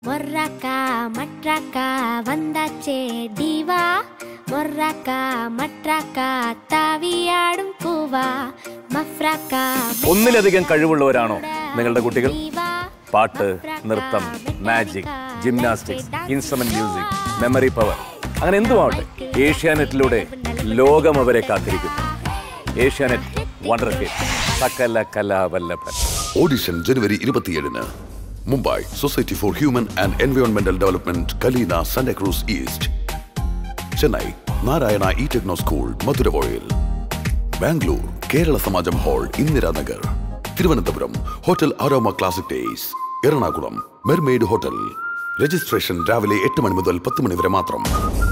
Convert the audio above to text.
மொர்ராக்கா மட்ராக்கா வந்தாச்சே டிவா மொர்ராக்கா மட்ராக்கா தாவியாடும் പൂവാ മഫ്രാക്ക ഒന്നിലധികം കഴിവുള്ളവരാണോ നിങ്ങളുടെ കുട്ടികൾ ദീവാ, പാട്ട് മഫ്രാക്ക, നൃത്തം മാജിക് മെട്രാക്ക, ജിംനാസ്റ്റിക്സ് മെട്രാക്ക, ഇൻസ്ട്രുമെന്റ് മ്യൂസിക് മെമ്മറി പവർ അങ്ങനെ എന്തുമാവട്ടെ ഏഷ്യാനെറ്റിലൂടെ ലോകം അവരെ കാത്തിരിക്കുന്നു ഏഷ്യാനെറ്റ് വണ്ടർ കിഡ് സകല കലാവല്ലഭൻ ഓഡിഷൻ ജനുവരി ഇരുപത്തിയേഴിന് Mumbai society for human and എൻവയോൺമെന്റൽ development Kalina Santacruz east Chennai Narayana E techno school മധുരവോയിൽ Bangalore Kerala Samajam hall Indiranagar Thiruvananthapuram hotel aroma classic days Ernakulam mermaid hotel registration രാവിലെ എട്ട് മണി മുതൽ പത്ത് മണി വരെ മാത്രം